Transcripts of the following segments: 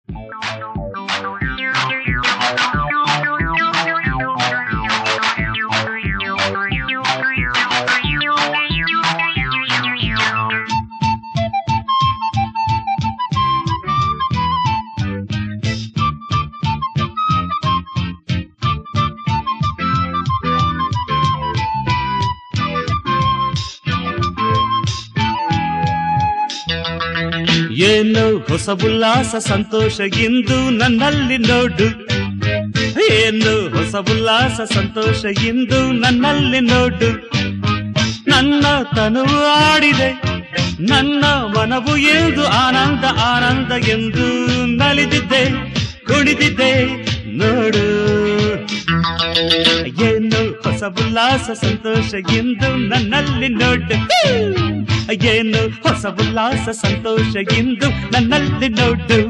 ಏನು ಹೊಸ ಉಲ್ಲಾಸ ಸಂತೋಷ ಇಂದು ನನ್ನಲ್ಲಿ ನೋಡು ಏನು ಹೊಸ ಉಲ್ಲಾಸ ಸಂತೋಷ ಇಂದು ನನ್ನಲ್ಲಿ ನೋಡು ನನ್ನ ತನುವು ಆಡಿದೆ ನನ್ನ ಮನವು ಎಂದು ಆನಂದ ಆನಂದ ಎಂದು ನಲಿದಿದ್ದೆ ಕುಣಿದಿದ್ದೆ ನೋಡು ಏನು ಹೊಸ ಉಲ್ಲಾಸ ಸಂತೋಷ ಎಂದು ನನ್ನಲ್ಲಿ ನೋಡು ಏನು ಹೊಸ ಉಲ್ಲಾಸ ಸಂತೋಷ ಎಂದು ನನ್ನಲ್ಲಿ ನೋಡು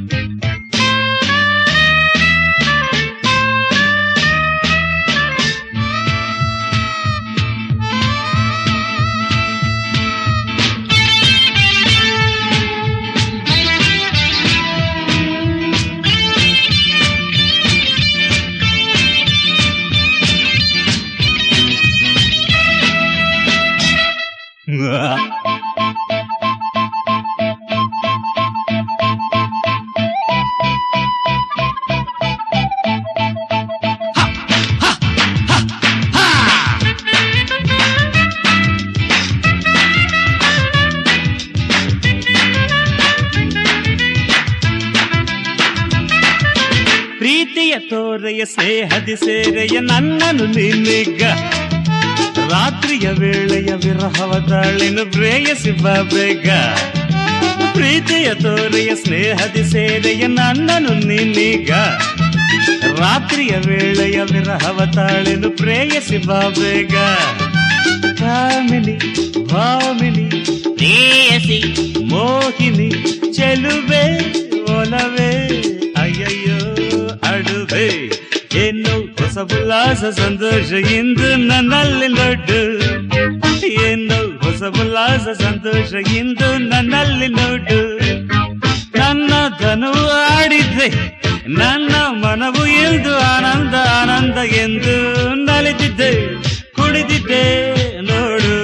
ಪ್ರೀತಿಯ ತೋರೆಯ ಸ್ನೇಹದಿ ಸೇರೆಯ ನನ್ನನ್ನು ನಿನ್ನಿಗ ರಾತ್ರಿಯ ವೇಳೆಯ ವಿರಹವ ತಾಳಿನ ಪ್ರೇಯಸಿ ಬಾ ಬೇಗ ಪ್ರೀತಿಯ ತೋರೆಯ ಸ್ನೇಹದಿ ಸೇರೆಯ ನನ್ನನ್ನು ನಿನ್ನೀಗ ರಾತ್ರಿಯ ವೇಳೆಯ ವಿರಹವ ತಾಳಿನ ಪ್ರೇಯಸಿ ಬಾ ಬೇಗ ಕಾಮಿನಿ ಭಾಮಿನಿ ಪ್ರೇಯಸಿ ಮೋಹಿನಿ ಚೆಲುವೆ ಒಲವೇ ಅಯ್ಯಯ್ಯೋ ಅಡುವೆ ಏನು ಹೊಸ ಉಲ್ಲಾಸ ಸಂತೋಷ ಇಂದು ನನ್ನಲ್ಲಿ ನೋಡು ಏನು ಹೊಸ ಉಲ್ಲಾಸ ಸಂತೋಷ ಇಂದು ನನ್ನಲ್ಲಿ ನೋಡು ನನ್ನ ಧನು ಆಡಿದ್ರೆ ನನ್ನ ಮನವು ಎಂದು ಆನಂದ ಆನಂದ ಎಂದು ನಲಿದಿದ್ದೆ ಕುಡಿದಿದ್ದೆ ನೋಡು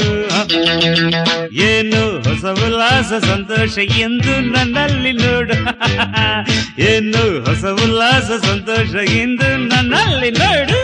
ಏನು ಹೊಸ ಉಲ್ಲಾಸ ಸಂತೋಷ ಎಂದು ನನ್ನಲ್ಲಿ ನೋಡು ಏನು ಹೊಸ ಉಲ್ಲಾಸ ಸಂತೋಷ ಎಂದು ನನ್ನಲ್ಲಿ ನೋಡು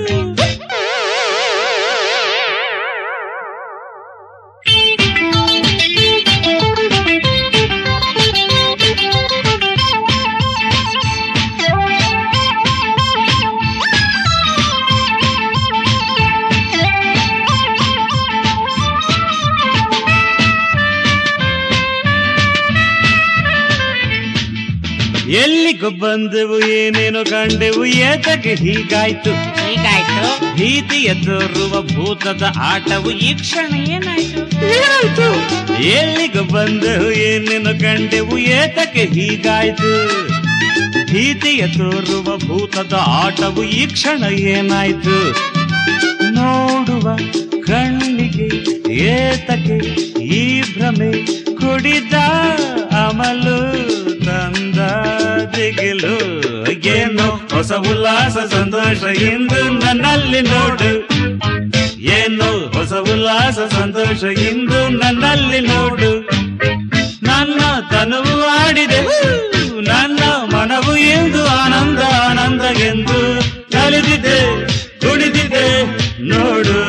ಎಲ್ಲಿಗೂ ಬಂದೆವು ಏನೇನೋ ಕಂಡೆವು ಏತಕ್ಕೆ ಹೀಗಾಯ್ತು ಹೀಗಾಯ್ತು ಭೀತಿಯ ತೋರುವ ಭೂತದ ಆಟವು ಈ ಕ್ಷಣ ಏನಾಯ್ತು ಎಲ್ಲಿಗೂ ಬಂದೆವು ಏನೇನೋ ಕಂಡೆವು ಏತಕ್ಕೆ ಹೀಗಾಯ್ತು ಭೀತಿಯ ತೋರುವ ಭೂತದ ಆಟವು ಈ ಕ್ಷಣ ಏನಾಯ್ತು ನೋಡುವ ಕಣ್ಣಿಗೆ ಏತಕ್ಕೆ ಈ ಭ್ರಮೆ ಕುಡಿದ ಅಮಲು ತಂದ ದಿಗಿಲು ಏನು ಹೊಸ ಉಲ್ಲಾಸ ಸಂತೋಷ ಇಂದು ನನ್ನಲ್ಲಿ ನೋಡು ಏನು ಹೊಸ ಉಲ್ಲಾಸ ಸಂತೋಷ ಇಂದು ನನ್ನಲ್ಲಿ ನೋಡು ನನ್ನ ತನುವು ಆಡಿದೆ ನನ್ನ ಮನವು ಎಂದು ಆನಂದ ಆನಂದ ಎಂದು ಕಲಿದಿದೆ ಕುಡಿದಿದೆ ನೋಡು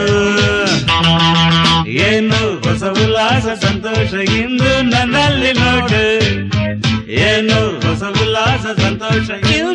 ಏನು ಹೊಸ ಉಲ್ಲಾಸ ಸಂತೋಷ ಇಂದು ನನ್ನಲ್ಲಿ ನೋಡು ಏನು ಹೊಸ ಉಲ್ಲಾಸ ಸಂತೋಷ ಇಂದು